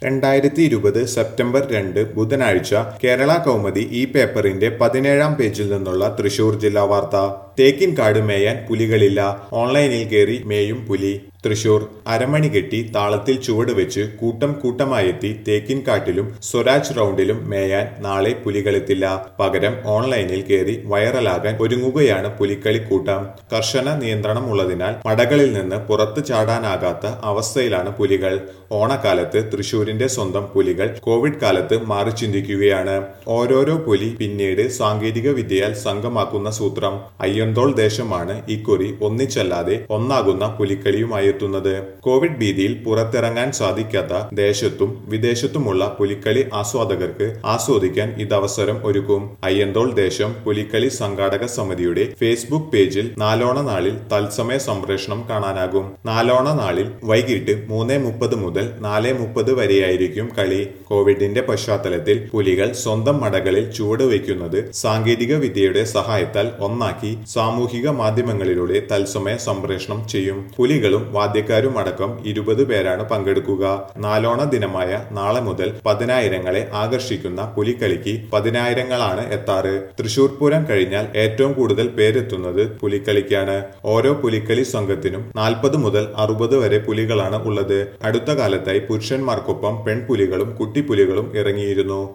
രണ്ടായിരത്തി ഇരുപത് സെപ്റ്റംബർ രണ്ട് ബുധനാഴ്ച കേരള കൗമുദി ഈ പേപ്പറിന്റെ പതിനേഴാം പേജിൽ നിന്നുള്ള തൃശൂർ ജില്ലാ വാർത്ത തേക്കിൻകാട് മേയാൻ പുലികളില്ല ഓൺലൈനിൽ കയറി മേയും പുലി തൃശൂർ അരമണി കെട്ടി താളത്തിൽ ചുവട് വെച്ച് കൂട്ടം കൂട്ടമായെത്തി തേക്കിൻകാട്ടിലും സ്വരാജ് റൗണ്ടിലും മേയാൻ നാളെ പുലികളെത്തില്ല പകരം ഓൺലൈനിൽ കയറി വൈറലാകാൻ ഒരുങ്ങുകയാണ് പുലിക്കളിക്കൂട്ടം കർശന നിയന്ത്രണം ഉള്ളതിനാൽ മടകളിൽ നിന്ന് പുറത്തു ചാടാനാകാത്ത അവസ്ഥയിലാണ് പുലികൾ ഓണക്കാലത്ത് തൃശൂരിന്റെ സ്വന്തം പുലികൾ കോവിഡ് കാലത്ത് മാറി ചിന്തിക്കുകയാണ് ഓരോരോ പുലി പിന്നീട് സാങ്കേതിക വിദ്യയാൽ സംഘമാക്കുന്ന സൂത്രം അയ്യന്തോൾ ദേശമാണ് ഇക്കുറി ഒന്നിച്ചല്ലാതെ ഒന്നാകുന്ന പുലിക്കളിയുമായി എത്തുന്നത് കോവിഡ് ഭീതിയിൽ പുറത്തിറങ്ങാൻ സാധിക്കാത്ത ദേശത്തും വിദേശത്തുമുള്ള പുലിക്കളി ആസ്വാദകർക്ക് ആസ്വദിക്കാൻ ഇതവസരം ഒരുക്കും അയ്യന്തോൾ ദേശം പുലിക്കളി സംഘാടക സമിതിയുടെ ഫേസ്ബുക്ക് പേജിൽ നാലോണ നാളിൽ തത്സമയ സംപ്രേഷണം കാണാനാകും നാലോണ നാളിൽ വൈകിട്ട് മൂന്ന് മുപ്പത് മുതൽ നാല് മുപ്പത് വരെയായിരിക്കും കളി കോവിഡിന്റെ പശ്ചാത്തലത്തിൽ പുലികൾ സ്വന്തം മടകളിൽ ചുവട് വയ്ക്കുന്നത് സാങ്കേതിക വിദ്യയുടെ സഹായത്താൽ ഒന്നാക്കി സാമൂഹിക മാധ്യമങ്ങളിലൂടെ തത്സമയ സംപ്രേഷണം ചെയ്യും പുലികളും വാദ്യക്കാരും അടക്കം ഇരുപത് പേരാണ് പങ്കെടുക്കുക നാലോണ ദിനമായ നാളെ മുതൽ പതിനായിരങ്ങളെ ആകർഷിക്കുന്ന പുലിക്കളിക്ക് പതിനായിരങ്ങളാണ് എത്താറ് തൃശൂർ പൂരം കഴിഞ്ഞാൽ ഏറ്റവും കൂടുതൽ പേരെത്തുന്നത് പുലിക്കളിക്കാണ് ഓരോ പുലിക്കളി സംഘത്തിനും നാൽപ്പത് മുതൽ അറുപത് വരെ പുലികളാണ് ഉള്ളത് അടുത്ത കാലത്തായി പുരുഷന്മാർക്കൊപ്പം പെൺപുലികളും കുട്ടിപ്പുലികളും ഇറങ്ങിയിരുന്നു